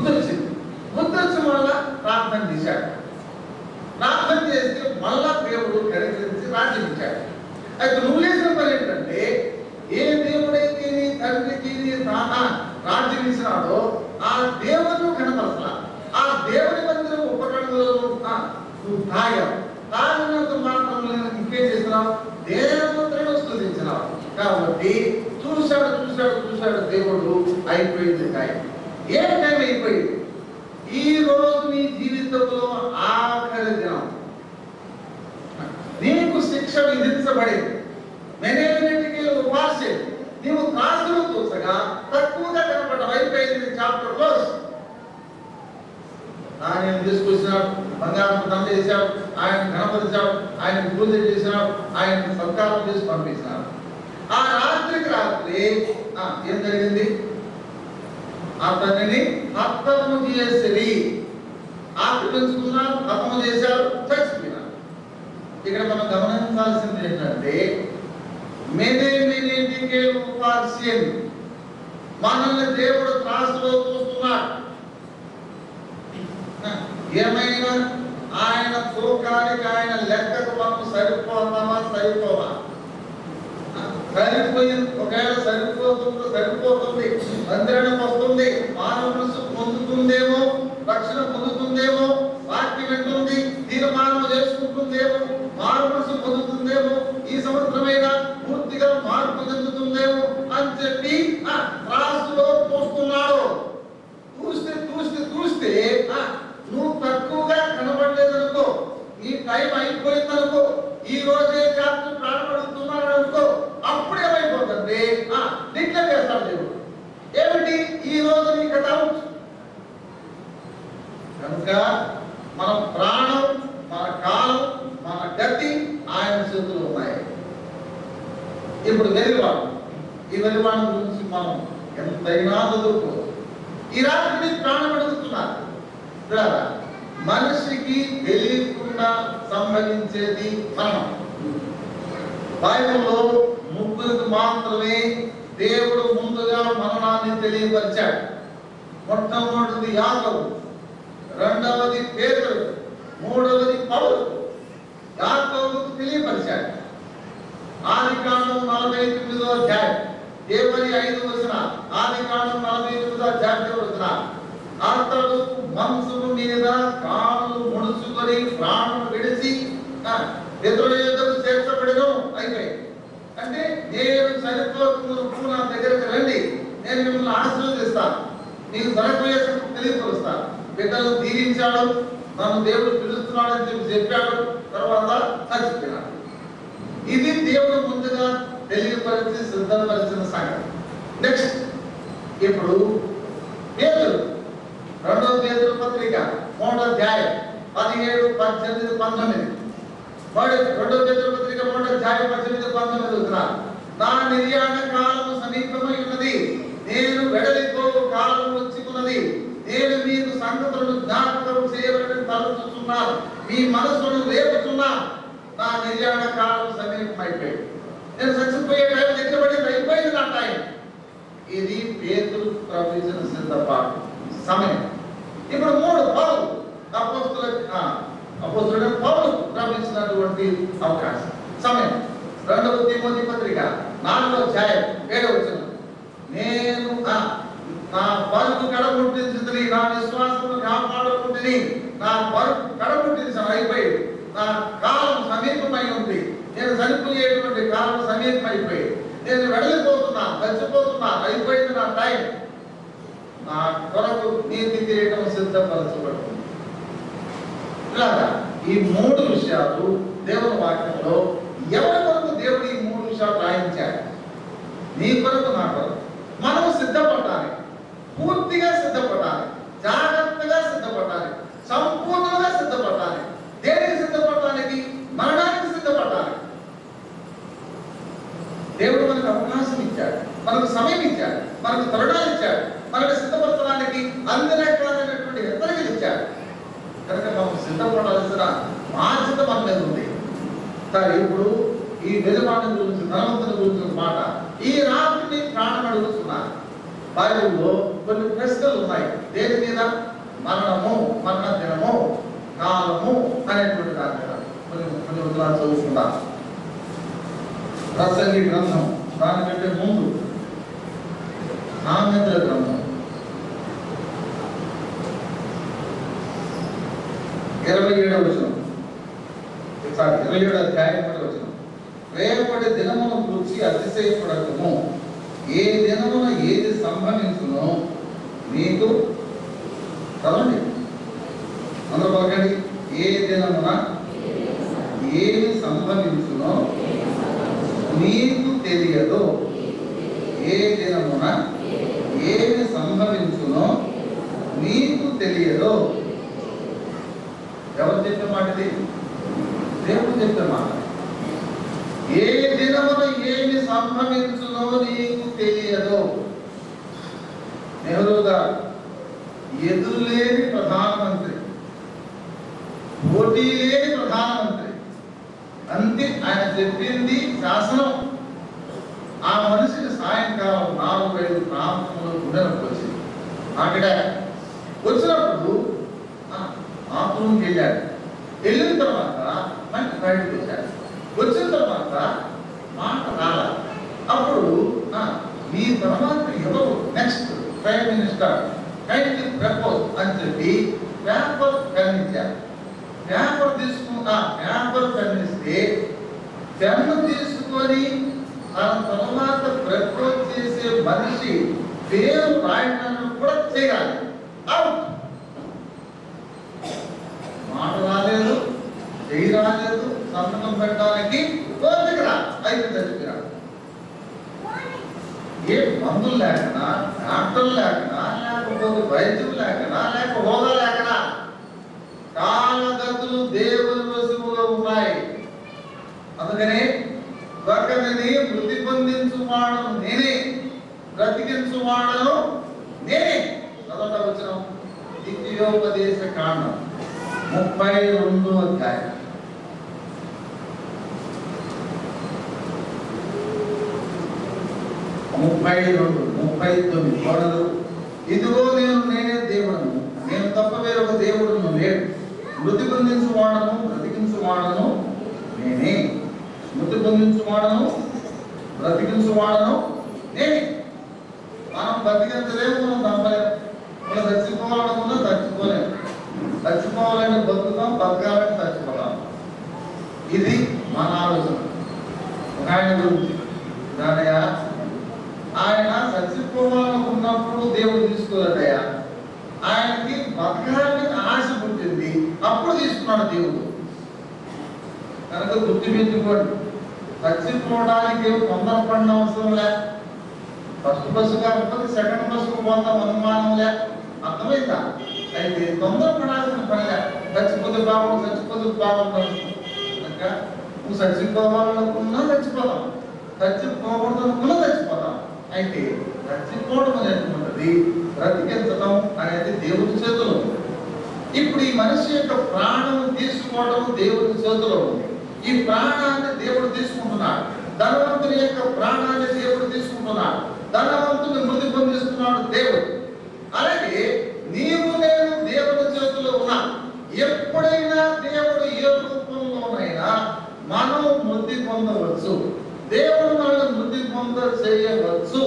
గుర్తొచ్చింది గుర్తొచ్చిన వల్ల ప్రార్థన చేశాడు ప్రార్థన చేస్తే మళ్ళా దేవుడు కనికరించి రాజ్యం ఇచ్చాడు అయితే నువ్వు చేసిన పని ఏంటంటే ఏ దేవుడైతే నీ తండ్రికి నీ తాత రాజ్యం ఇచ్చినాడో ఆ దేవుడు కనపరచలా ఆ దేవుడి మందిరం ఉపకరణలో నువ్వు తాగావు తాగినంత మాత్రం ఇంకేం చేసినావు దేవతలను స్థుతించినావు కాబట్టి చూశాడు చూశాడు చూశాడు దేవుడు అయిపోయింది టైం ఏ టైం అయిపోయింది ఈ రోజు నీ జీవితంలో ఆఖరి దినం నీకు శిక్ష విధించబడింది మెనేమిటికి ఉపాస్యం నీవు త్రాసులు చూసగా తక్కువగా కనపడ్డ అయిపోయింది చాప్టర్ క్లోజ్ ఆయన తీసుకొచ్చినాడు బంగారం దండ చేశాడు ఆయన గణపరిచాడు ఆయన పూజ చేసినాడు ఆయన సత్కారం చేసి పంపించినాడు ఆ రాత్రికి రాత్రి ఆ, ఏం జరిగింది అతనిని హతము చేసిరి ఆత్మ పెంచుకున్నారు హతము చేశారు చచ్చిపోయినారు ఇక్కడ మనం గమనించాల్సింది ఏంటంటే మెనే మెనేటికే ఉపాస్యం మనల్ని దేవుడు త్రాసులో చూస్తున్నాడు ఏమైనా ఆయన తూకానికి ఆయన లెక్కకు మనం సరిపోతామా సరిపోవా సరిపోయింది ఒకవేళ సరిపోతుంది సరిపోతుంది మందిరానికి వస్తుంది మానవ మనసు పొందుతుందేమో రక్షణ పొందుతుందేమో వాక్యం వింటుంది తీర్మానం చేసుకుంటుందేమో మానవ మనసు పొందుతుందేమో ఈ సంవత్సరమైనా పూర్తిగా మార్పు చెందుతుందేమో అని చెప్పి ఆ రాసులో చూస్తున్నాడు చూస్తే చూస్తే చూస్తే ఆ, నువ్వు తక్కువగా కనబడలేదనుకో నీ టైం అయిపోయిందనుకో ఈ రోజే జాతర ప్రారంభడుతున్నాడు అనుకో అప్పుడు ఏమైపోతుంది ఆ, డిక్లేర్ చేస్తాడు దేవుడు ఏమిటి ఈ రోజు నీ కథ అవుట్ కనుక మన ప్రాణం మన కాలం మన గతి ఆయన చేతులు ఉన్నాయి ఇప్పుడు వెలివాడు ఈ వెలివాడు గురించి మనం ఎంతైనా చదువుకోవచ్చు ఈ రాత్రి మీకు ప్రాణం అడుగుతున్నారు చూడాలా? మనిషికి తెలియకుండా సంభవించేది మరణం బైబిల్లో ముగ్గురికి మాత్రమే దేవుడు ముందుగా మరణాన్ని తెలియపరిచాడు మొట్టమొదటిది యాకవు రెండవది పేదలు మూడవది పౌరు యాకోబుకు తెలియపరిచాడు ఆది కాండం నలభై తొమ్మిదో అధ్యాయం దేవుని ఐదు వచ్చిన ఆది కాండం నలభై తొమ్మిదో అధ్యాయం వచ్చిన అతడు మనసును మీద కాళ్ళు ముడుచుకొని ప్రాణం విడిచి ఆ, పితరుల యొద్దకు చేర్చబడిను అయిపోయి అంటే నేను చనిపోతున్న నా దగ్గరకు రండి నేను మిమ్మల్ని ఆశీర్వదిస్తాను నీకు ధనపోయేటప్పుడు తెలియపరుస్తాను బిడ్డలు దీవించాడు నన్ను దేవుడు పిలుస్తున్నాడని చెప్పి చెప్పాడు తర్వాత చచ్చిపోయినాడు ఇది దేవుడు ముందుగా తెలియపరిచి సిద్ధపరిచిన సంగతి నెక్స్ట్ ఇప్పుడు పేదలు రెండవ పేదల పత్రిక మూడో అధ్యాయం పదిహేడు పద్దెనిమిది పంతొమ్మిది వాడు రెండవ పేదల పత్రిక మూడో అధ్యాయం పద్దెనిమిది పంతొమ్మిది వచ్చిన నా నిర్యాణ కాలము సమీపమై ఉన్నది నేను వెడలిపో కాలం వచ్చి ఉన్నది నేను మీకు సంగతులను జ్ఞాపకం చేయబడి తలుచుతున్నాను మీ మనసును రేపుతున్నాను నా నిర్యాణ కాలం సమీపం అయిపోయింది నేను చచ్చిపోయే టైం దగ్గర పడింది అయిపోయింది నా టైం ఇది పేతులు ప్రవచించిన సిద్ధపాటు సమయం ఇప్పుడు మూడు పౌలు అపోస్తుల అపోస్తుల పౌలు ప్రవచించినటువంటి అవకాశం సమయం రెండవ తిమోతి పత్రిక నాలుగో అధ్యాయం ఏడవ వచనం నేను ఆ, నా పరుగు కడముట్టించింది నా విశ్వాసము కాపాడుకుంటుంది నా పరుగు కడముట్టించాను అయిపోయింది నా కాలం సమీపమై ఉంది నేను చనిపోయేటువంటి కాలం సమీపం అయిపోయింది నేను వెళ్ళిపోతున్నా చచ్చిపోతున్నా అయిపోయింది నా టైం నా కొరకు నీతి తీయటం సిద్ధపరచబడుతుంది ఇలాగా ఈ మూడు విషయాలు దేవుని వాక్యంలో ఎవరి కొరకు దేవుడు ఈ మూడు విషయాలు రాయించాడు నీ కొరకు నా కొరకు మనం సిద్ధపడాలి పూర్తిగా సిద్ధపడాలి జాగ్రత్తగా సిద్ధపడాలి సంపూర్ణంగా సిద్ధపడాలి దేనికి సిద్ధపడటానికి మరణానికి సిద్ధపడాలి దేవుడు మనకు అవకాశం ఇచ్చాడు మనకు సమయం ఇచ్చాడు మనకు తరుణాలు ఇచ్చాడు మనకు సిద్ధపరచడానికి అన్ని రకాలైనటువంటి హెచ్చరికలు ఇచ్చాడు కనుక మనం సిద్ధపడాల్సిన బాధ్యత మన మీద ఉంది సరే ఇప్పుడు ఈ యజమాని గురించి ధనవంతుని గురించి మాట ఈ రాత్రిని ప్రాణం అడుగుతున్నారు బైబిల్లో కొన్ని ప్రశ్నలు ఉన్నాయి దేని మీద మరణము మరణ దినము కాలము అనేటువంటి దాని మీద కొన్ని కొన్ని ఉత్తరాలు చదువుకుందాం ప్రసంగి గ్రంథం దానికంటే ముందు సామెతల గ్రంథం ఇరవై ఏడవ వచనం సారీ ఇరవై ఏడవ అధ్యాయం కూడా వచనం రేపటి దినమును గురించి అతిశయపడకము ఏ దినమున ఏది సంభవించునో నీకు చదవండి అందరూ పలకండి ఏ దినమున ఏమి సంభవించునో నీకు తెలియదు ఏ దినమున ఏమి సంభవించునో నీకు తెలియదు ఎవరు చెప్పే మాట ఇది దేవుడు చెప్పే మాట ఏ దినమున ఏమి సంభవించునో నీకు తెలియదు నెహ్రూ గారు ఎదురులేని ప్రధానమంత్రి పోటీ లేని ప్రధానమంత్రి అంతే ఆయన చెప్పింది శాసనం ఆ మనిషికి సాయంకాలం నాలుగు ఐదు ప్రాంతంలో గుండెనొప్పి వచ్చింది అక్కడ వచ్చినప్పుడు బాత్రూమ్కి వెళ్ళాడు వెళ్ళిన తర్వాత మళ్ళీ బయటకు వచ్చాడు వచ్చిన తర్వాత మాట రాల అప్పుడు ఆ, మీ తర్వాత ఎవరు next prime minister kindly propose అని చెప్పి పేపర్ పెన్ ఇచ్చారు పేపర్ తీసుకున్న పేపర్ పెన్ ఇస్తే పెన్ను తీసుకొని తన తర్వాత ప్రపోజ్ చేసే మనిషి పేరు రాయడానికి కూడా చేయాలి అవుట్ మాట రాలేదు చేయి రాలేదు సంతకం పెట్టడానికి కోరిక రా అయితే చచ్చిపోయినా ఏ మందులు లేకనా డాక్టర్లు లేకనా లేకపోతే వైద్యులు లేకనా లేక హోదా లేకనా కాలగతులు దేవుని వశములో ఉన్నాయి అందుకనే ఒకరిని మృతి పొందించువాడను నేనే బ్రతికించువాడను నేనే చదవట వచ్చిన ద్వితీయోపదేశ కాండం ముప్పై రెండు అధ్యాయం ముప్పై రెండు ముప్పై తొమ్మిది చూడదు ఇదిగో నేను నేనే దేవుడను నేను తప్ప వేరొక దేవుడును లేడు మృతి పొందించు వాడను బ్రతికించు వాడను నేనే మృతి పొందించు వాడను బ్రతికించు వాడను నేనే మనం బ్రతికించలేము మనం చంపలేము మనం చచ్చిపోవాలనుకున్నా చచ్చిపోలేము చచ్చిపోవాలని బతుకుతాం బతకాలని చచ్చిపోతాం ఇది మన ఆలోచన ఒక ఆయన గురించి దానయ్య ఆయన చచ్చిపోవాలనుకున్నప్పుడు దేవుడు తీసుకోలేదయ్యా ఆయనకి బతకాలని ఆశ పుట్టింది అప్పుడు తీసుకున్నాడు దేవుడు కనుక గుర్తుపెట్టుకోండి చచ్చిపోవడానికి ఏం తొందరపడిన అవసరం లే ఫస్ట్ బస్సు కాకపోతే సెకండ్ బస్సుకు పోతాం అనుమానం లే అర్థమైందా అయితే తొందరపడాల్సిన పని లే చచ్చిపోతే బాగుండు చచ్చిపోతే బాగుండు కనుక నువ్వు చచ్చిపోవాలనుకున్నా చచ్చిపోతాం చచ్చిపోకూడదు అనుకున్నా చచ్చిపోతాం అయితే చచ్చిపోవడం అనేటువంటిది బ్రతికించడం అనేది దేవుడి చేతిలో ఉంది ఇప్పుడు ఈ మనిషి యొక్క ప్రాణం తీసుకోవడం దేవుడి చేతిలో ఉంది ఈ ప్రాణాన్ని దేవుడు తీసుకుంటున్నాడు ధనవంతుని యొక్క ప్రాణాన్ని దేవుడు తీసుకుంటున్నాడు ధనవంతుని మృతి పొందిస్తున్నాడు దేవుడు అలాగే నీవు నేను దేవుడి చేతిలో ఉన్నా ఎప్పుడైనా దేవుడు ఏ రూపంలోనైనా మనం మృతి పొందవచ్చు దేవుడు మనల్ని మృతి పొంద చేయవచ్చు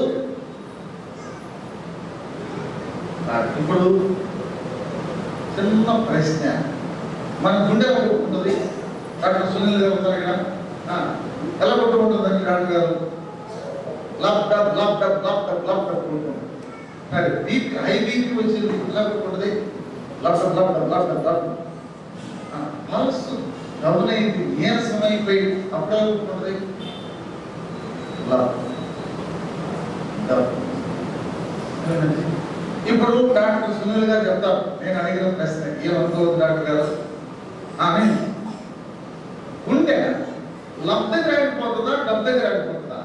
ఇప్పుడు చిన్న ప్రశ్న మన గుండె కొట్టుకుంటుంది డాక్టర్ సునీల్ గారు ఉన్నారు ఇక్కడ ఆ, ఎలా కొట్టుకుంటుందండి డాక్టర్ గారు లప్ డప్ లప్ డప్ లప్ డప్ లప్ డప్ కొట్టుకుంటుంది మరి బీపీ హై బీపీ వచ్చింది ఎలా కొట్టుకుంటుంది లప్ డప్ లప్ డప్ లప్ డప్ లప్ డప్. ఆ, పల్స్ డౌన్ అయింది నీరసం అయిపోయి అప్పుడు ఎలా కొట్టుకుంటుంది లప్ డప్ ఏమండి? ఇప్పుడు డాక్టర్ సునీల్ గారు చెప్తారు నేను అడిగిన ప్రశ్న ఏమనుకోవద్దు డాక్టర్ గారు ఆమె ఉంటే లబ్ దగ్గర ఆగిపోతుందా డబ్ దగ్గర ఆగిపోతుందా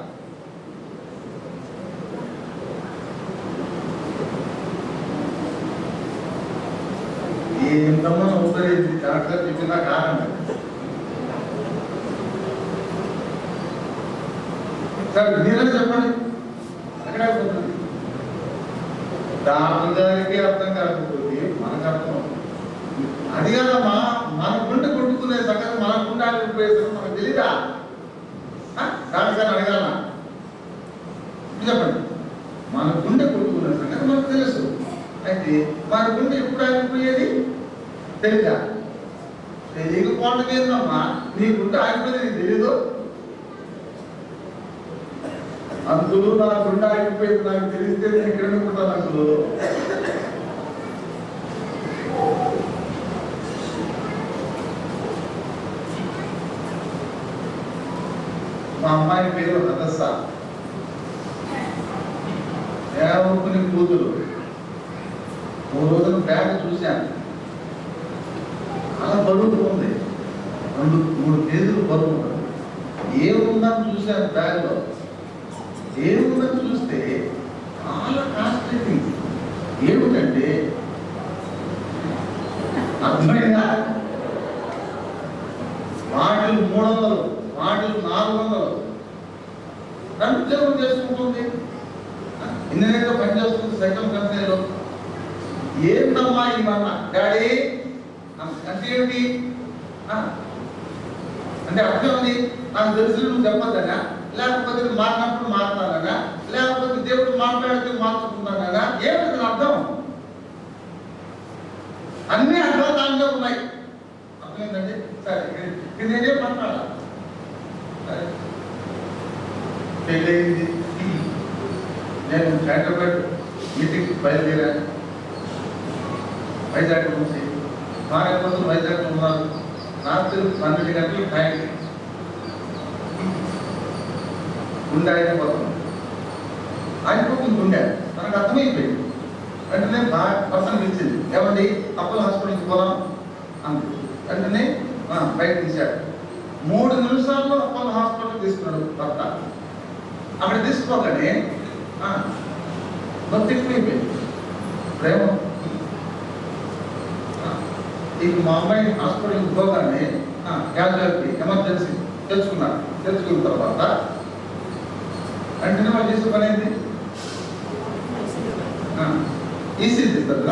ఏంటమ్మా ఉపయోగించి డాక్టర్ చెప్పిన కారణం సరే మీరే చెప్పండి ఎక్కడ ఆగిపోతుంది డాక్టర్ గారికి అర్థం కాకపోతే మనకు అర్థం అవుతుంది అది కాదమ్మా మన గుండె కొట్టుకునే సంగతి మన గుండె ఆగిపోయేది మనకు తెలీదా ఆ? డాక్టర్ గారిని అడగాల చెప్పండి మన గుండె కొట్టుకునే సంగతి మనకు తెలుసు అయితే మన గుండె ఎప్పుడు ఆగిపోయేది తెలీదా తెలియకపోవడం ఏందమ్మా నీ గుండె ఆగిపోయేది నీకు తెలీదు అంకులు నా గుండె ఆగిపోయింది నాకు తెలిస్తే నేను ఇక్కడ అనుకుంటాను అంకులు మా అమ్మాయి పేరు హతస్స దేవకుని కూతురు ఓ రోజున బ్యాగ్ చూశాను చాలా బరువు ఉంది రెండు మూడు కేజీలు బరువు ఉంది ఏముందని చూశాను బ్యాగ్లో ఏముందని చూస్తే చాలా కాస్ట్లీ థింగ్స్ ఏమిటంటే అర్థమైందా వాటిలు మూడు వందలు వాటిలు నాలుగు వందలు నన్ను ఉద్యోగం చేసుకుంటుంది ఇంజనీర్గా పనిచేస్తుంది సైకిల్ కంపెనీలో ఏంటమ్మా ఈ మాట డాడీ అంటే ఏమిటి ఆ, అంటే అర్థం ఉంది నాకు తెలిసి నువ్వు చెప్పొద్దనా లేకపోతే నువ్వు మారినప్పుడు మాట్లాడానా లేకపోతే దేవుడు మాట్లాడితే మార్చుకుంటానా ఏమిటి దీని అర్థం అన్ని అర్థాలు దాంట్లో ఉన్నాయి అర్థమైందండి సరే ఇది- ఇది నేనేం మాట్లాడాలి సరే పెళ్ళయింది నేను హైదరాబాద్ మీటింగ్ బయలుదేరాను వైజాగ్ నుంచి భార్య కోసం వైజాగ్ ఉన్నారు రాత్రి పన్నెండు గంటలు టైం గుండె అయిపోతుంది అయిపోతుంది గుండె మనకు అర్థమైపోయింది వెంటనే పర్సన్ పిలిచింది ఏమండి అప్పుల హాస్పిటల్కి పోదాం అంది వెంటనే ఆ, బయట తీశాడు మూడు నిమిషాల్లో అప్పల హాస్పిటల్ తీసుకున్నాడు భర్త అక్కడ తీసుకోగానే ఆ, భక్తి ఎక్కువైపోయింది ప్రేమ ఆ, ఇక మా అమ్మాయి హాస్పిటల్కి పోగానే క్యాజువాలిటీ ఎమర్జెన్సీ తెచ్చుకున్నాను తెచ్చుకున్న తర్వాత వెంటనే వాళ్ళు చేసే పని ఏంటి ఈసీజీ కదా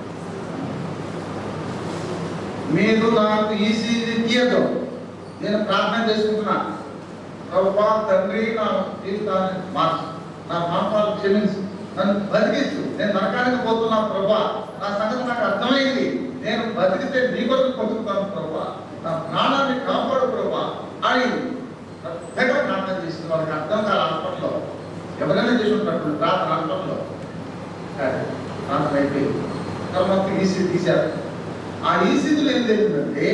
మీరు నాకు ఈసీజీ తీయదు నేను ప్రార్థన చేసుకుంటున్నా ప్రభా తండ్రి నా జీవితాన్ని మార్చు నా పాపాలు క్షమించు నన్ను బతికించు నేను నరకానికి పోతున్నా ప్రభా నా సంగతి నాకు అర్థమైంది నేను బతికితే నీ కొరకు బతుకుతాను ప్రభా నా ప్రాణాన్ని కాపాడు ప్రభా అని పెద్దగా ప్రార్థన చేసింది వాళ్ళకి అర్థం కాదు హాస్పిటల్లో ఎవరైనా చేసి ఉంటారు ప్రార్థన హాస్పిటల్లో సరే, ప్రార్థన అయిపోయింది తర్వాత ఈసీ తీశారు ఆ ఈసీలో ఏం జరిగిందంటే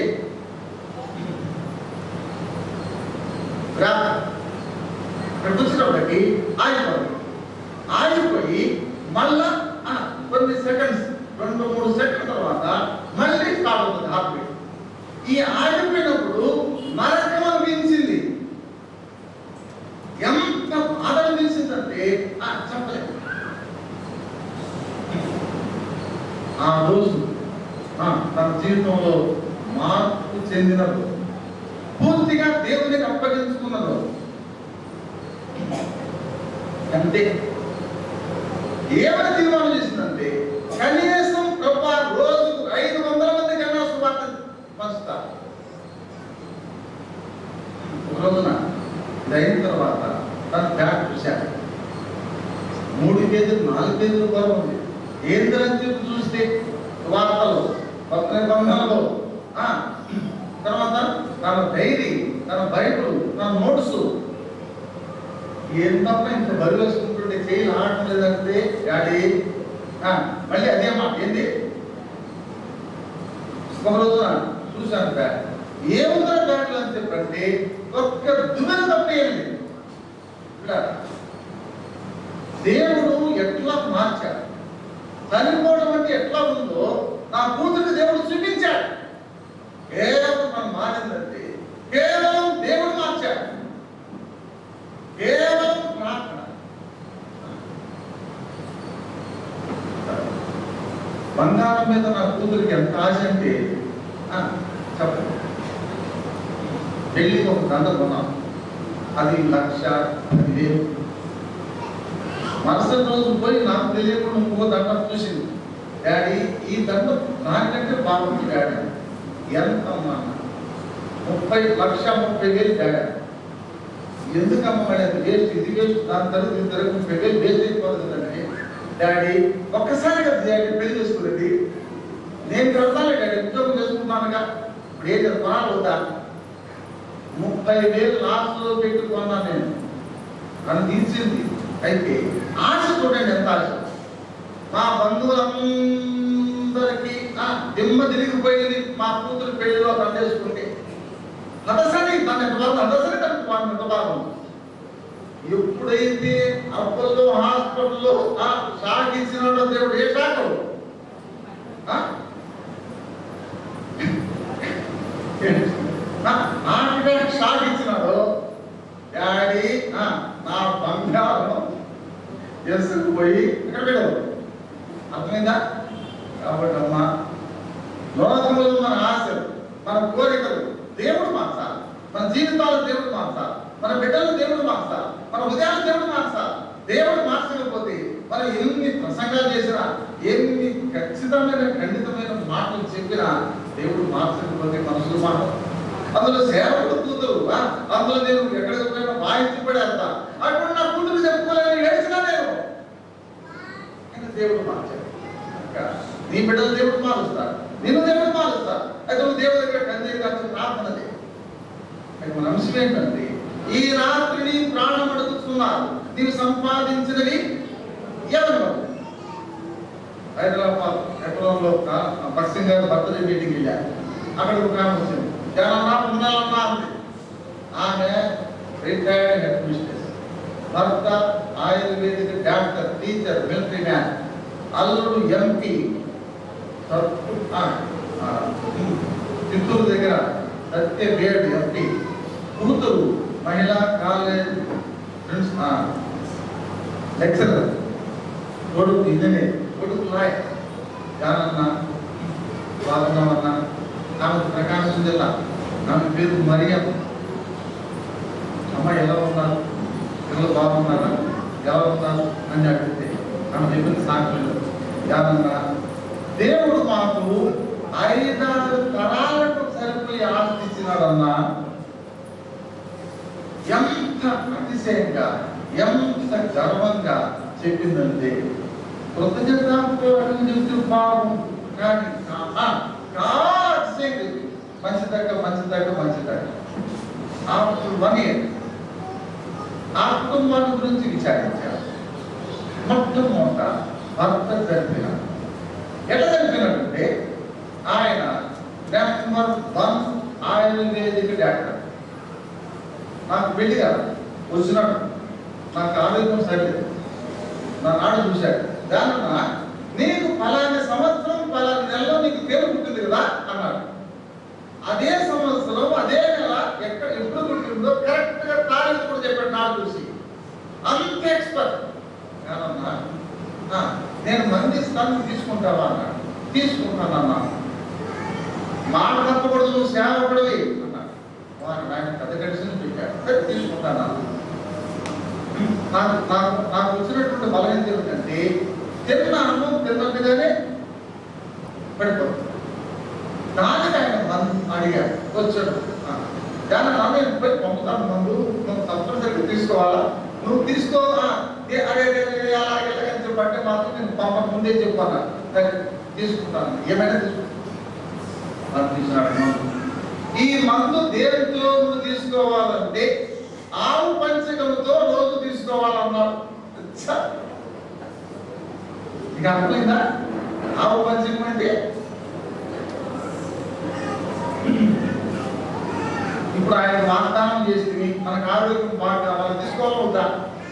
గ్రాఫ్ ఇక్కడికి వచ్చినప్పటికి ఆగిపోయింది ఆగిపోయి మళ్ళా ఆ, కొన్ని సెకండ్స్ రెండు మూడు సెకండ్ తర్వాత మళ్ళీ స్టార్ట్ అవుతుంది హార్ట్ బీట్ ఈ ఆగిపోయినప్పుడు నరకం అనిపించింది ఎంత బాధ అనిపించిందంటే ఆ, చెప్పలేదు ఆ రోజు ఆ, తన జీవితంలో మార్పు చెందినది పూర్తిగా దేవునికి అప్పగించుకున్నది అంతే ఏమని తీర్మానం చేసిందంటే కనీసం ప్రభా రోజుకు ఐదు వందల మంది కన్నా సువార్త పంచుతా ఒక రోజున ఇది అయిన తర్వాత తన బ్యాగ్ చూశాడు మూడు కేజీలు నాలుగు కేజీలు బరువు ఉంది ఏంటని చెప్పి చూస్తే వార్తలు పత్రిక బంధాలు ఆ, తర్వాత తన డైరీ తన బైబుల్ తన నోట్స్ ఏంటప్ప ఇంత బరువు వేసుకుంటుంటే చేయి ఆడటం లేదంటే డాడీ ఆ, మళ్ళీ అదే మాట ఏంది ఒక రోజున చూశాను బ్యాగ్ ఏముందో బ్యాగ్లో అని చెప్పంటే ఒక్క దుమ్మెన తప్ప ఏం లేదు ఇక్కడ దేవుడు ఎట్లా మార్చాడు చనిపోవడం అంటే ఎట్లా ఉందో నా కూతురికి దేవుడు చూపించాడు కేవలం మనం మారిందంటే కేవలం దేవుడు మార్చాడు కేవలం ప్రార్థన బంగారం మీద నా కూతురికి ఎంత ఆశ అంటే ఆ, చెప్పండి పెళ్ళికి ఒక దండ కొన్నాం అది లక్ష పదివేలు మరుసటి రోజు పోయి నాకు తెలియకుండా ఇంకో దండ చూసింది డాడీ ఈ దండ నాకంటే బాగుంది డాడీ ఎంత అమ్మా ముప్పై లక్ష ముప్పై వేలు డాడీ ఎందుకమ్మా మరి అది వేస్ట్ ఇది వేస్ట్ దాని తర్వాత ఇది తర్వాత ముప్పై వేలు వేస్ట్ అయిపోతుంది కదండి డాడీ ఒక్కసారి కదా డాడీ పెళ్లి చేసుకునేది నేను కడతాను డాడీ ఉద్యోగం చేసుకుంటానుగా ఇప్పుడు ఏం కొనాలి వద్దా ముప్పై వేలు లాస్ట్లో పెట్టి కొన్నాను నేను నన్ను తీర్చింది అయితే ఆశ చూడండి ఎంత ఆశ మా బంధువులందరికీ ఆ, దిమ్మ తిరిగిపోయింది మా కూతురు పెళ్లిలో దండేసుకుంటే హదసని తన ఎంత హదసని తనకు వాడిని ఎంత బాగుంది ఎప్పుడైతే అప్పుల్లో హాస్పిటల్లో ఆ షాక్ ఇచ్చినాడో దేవుడు ఏ షాక్ నాకే షాక్ ఇచ్చినాడు డాడీ ఆ, నా బంగారం చేసుకుపోయి ఇక్కడ పెట్టావు అర్థమైందా కాబట్టి అమ్మా లోకంలో మన ఆశలు మన కోరికలు దేవుడు మార్చాలి మన జీవితాలు దేవుడు మార్చాలి మన బిడ్డలు దేవుడు మార్చాలి మన ఉదయాలు దేవుడు మార్చాలి దేవుడు మార్చకపోతే మనం ఎన్ని ప్రసంగాలు చేసినా ఎన్ని ఖచ్చితమైన ఖండితమైన మాటలు చెప్పినా దేవుడు మార్చకపోతే మనుషులు మాట అందులో సేవకుడు కూతురు ఆ, అందులో నేను ఎక్కడికి పోయినా వాయించి పడేస్తా అప్పుడు నా కూతురు చెప్పుకోలేని ఏడ్చినా నేను కానీ దేవుడు మార్చాడు ఇంకా నీ బిడ్డలు దేవుడు మారుస్తాడు నేను దేవుడు మారుస్తాడు అయితే నువ్వు దేవుడి దగ్గర కందేవి కాదు ప్రార్థన చేయి అయితే మన అంశం ఏంటంటే ఈ రాత్రి నీ ప్రాణం అడుగుతున్నారు నీవు సంపాదించినవి ఎవరు హైదరాబాద్ ఎక్కడంలో భక్సింగ్ గారు బర్త్డే మీటింగ్ వెళ్ళారు అక్కడ ఒక ఆమె వచ్చింది జనన్నా ఉండాలన్నా అంది ఆమె రిటైర్డ్ హెడ్ మిస్టెస్ భర్త ayurvedic doctor teacher military man అల్లుడు ఎంపీ చిత్తూరు దగ్గర సత్య వేడ్ ఎంపీ కూతురు మహిళా కాలేజ్ లెక్చరర్ కొడుకు ఇంజనీర్ కొడుకు లాయర్ జానన్న బాగున్నామన్న ఆమె ప్రకాశం జిల్లా ఆమె పేరు మరియం అమ్మ ఎలా ఉన్నారు పిల్లలు బాగున్నారా ఎలా ఉన్నారు అని అడిగితే ఆమె చెప్పిన సాక్షులు జానన్న దేవుడు మాకు ఐదారు తరాలకు సరిపోయి ఆస్తి ఇచ్చినాడన్నా ఎంత అతిశయంగా ఎంత గర్వంగా చెప్పిందంటే కృతజ్ఞతాపూర్వకంగా చెప్తే బాగు కానీ ఆ, చాలా అతిశయం చెప్పింది మంచి దగ్గర మంచి దగ్గర మంచి దగ్గర ఆఫ్టర్ వన్ ఇయర్ ఆ కుటుంబాన్ని గురించి విచారించారు మొట్టమొదట భర్త చనిపోయినాడు ఎట్లా చనిపోయినాడంటే ఆయన నెంబర్ వన్ ఆయుర్వేదిక్ డాక్టర్ నాకు పెళ్లి కాదు వచ్చినాడు నాకు ఆరోగ్యం సరిలేదు నా నాడు చూశాడు దానివల్ల నీకు ఫలాని సంవత్సరం ఫలాని నెలలో నీకు పేరు పుట్టింది కదా అన్నాడు అదే సంవత్సరం అదే నెల ఎక్కడ ఎప్పుడు పుట్టిందో కరెక్ట్ గా తారీఖు కూడా చెప్పాడు నాకు చూసి అంత ఎక్స్పర్ట్ కాదన్నా "ఆ, నేను మంది స్థానం తీసుకుంటావా అన్నాడు తీసుకుంటానన్నా మాట తప్పకూడదు నువ్వు సేవకుడివి అన్నాడు వారు ఆయన కథ కలిసి పెట్టాడు "సరే, తీసుకుంటాను నాకు నాకు నాకు వచ్చినటువంటి బలహీనత ఏమిటంటే తిన్నాను తిన్నట్టుగానే పడిపోతుంది దానికి ఆయన మన్ అడిగాడు వచ్చాడు "ఆ, దాని నాన్న పోయి పంపుతాను మందు నువ్వు తప్పనిసరిగా తీసుకోవాలా నువ్వు తీసుకో ఆ, ఏ- అదే అదే, అదే, అలాగే అలాగే అని చెప్పంటే మాత్రం నేను పంపక ముందే చెప్పాను సరే తీసుకుంటాను ఏమైనా తీసుకుంటాను వాడు తీసుకున్నాడు మందు. ఈ మందు దేనితో నువ్వు తీసుకోవాలంటే ఆవు పంచకంతో రోజు తీసుకోవాలన్నాడు చ్చ! ఇక అర్థమైందా ఆవు పంచకం అంటే ఇప్పుడు ఆయన వాగ్దానం చేసింది మనకు ఆరోగ్యం బాగా కావాలి తీసుకోవాలి వద్దా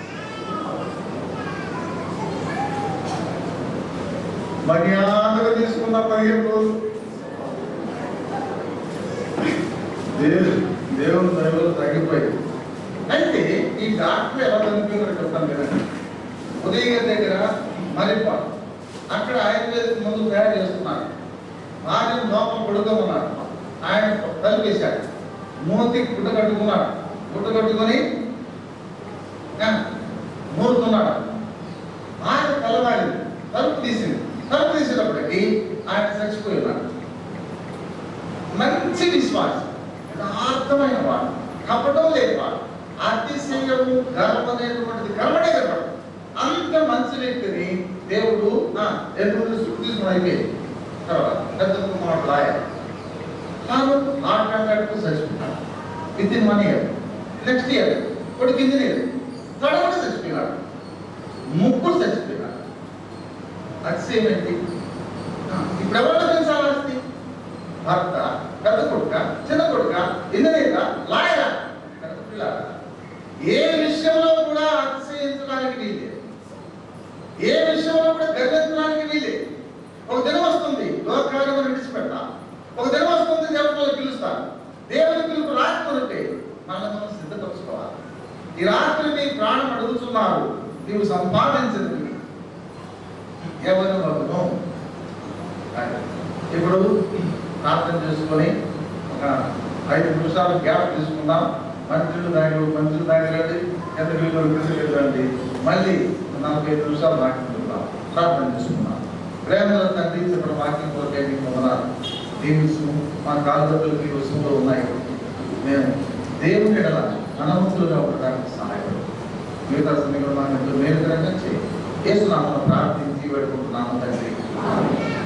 మర్యాదగా తీసుకున్న పదిహేను రోజులు దేవుడు దేవుని దైవం తగ్గిపోయింది అయితే ఈ డాక్టర్ ఎలా చనిపోయిందో చెప్తాను కదండి ఉదయ గారి దగ్గర మరిప అక్కడ ఆయుర్వేదిక్ మందు తయారు చేస్తున్నారు భార్య లోపల పడుకోమన్నాడు ఆయన తలిపేశాడు మూతి గుడ్డ కట్టుకున్నాడు గుడ్డ కట్టుకొని ఆ, మూడుతున్నాడు తెల్లవారింది తలుపు తీసింది తలుపు తీసినప్పటికీ ఆయన చచ్చిపోయి ఉన్నాడు మంచి విశ్వాసం యథార్థమైన వాడు కపటం లేని వాడు అతిశయము గర్వం అనేటువంటిది కనబడే కనబడదు అంత మంచి వ్యక్తిని దేవుడు ఆ, ఎందుకు తీసుకుని అయిపోయింది తర్వాత పెద్ద కుమారుడు లాయర్ తాను హార్ట్ అటాక్ చచ్చిపోతాడు within one year next year కొడుకు ఇంజనీర్ తను కూడా చచ్చిపోయినాడు ముగ్గురు చచ్చిపోయినాడు అతిశయం ఏంటి ఆ, ఇప్పుడు ఎవరు పెంచాలి ఆస్తి భర్త పెద్ద కొడుక చిన్న కొడుక ఇంజనీరా లాయరా పెద్ద పిల్లాడా? ఏ విషయంలో కూడా అతిశయించడానికి వీలేదు ఏ విషయంలో కూడా గర్వించడానికి వీలేదు ఒక దినం వస్తుంది లోకాలను విడిచిపెడతా ఒక దినం వస్తుంది దేవుడిలో పిలుస్తాను దేవుని పిలుపు రాకపోతే మనల్ని మనం సిద్ధపరచుకోవాలి ఈ రాత్రి నీ ప్రాణం అడుగుతున్నారు నీవు సంపాదించింది ఎవరు వదును ఇప్పుడు ప్రార్థన చేసుకొని ఒక ఐదు నిమిషాలు గ్యాప్ తీసుకుందాం మంత్రులు దాగి మంత్రులు దాగిరండి ఎంత వీళ్ళు తీసుకెళ్ళండి మళ్ళీ నలభై ఐదు నిమిషాలు వాక్యం ప్రార్థన చేసుకుందాం ప్రేమల తండ్రి చెప్పిన వాక్యం కొరకే మీకు వందనాలు దీవిస్తూ మా కాలుగట్టులు మీ వస్తువులో ఉన్నాయి మేము దేవుని ఎడల అనముతులుగా ఉండడానికి సహాయపడు మిగతా సమయంలో మా మేలు కరంగా చేయి ఏసునామను ప్రార్థించి వేడుకుంటున్నాము తండ్రి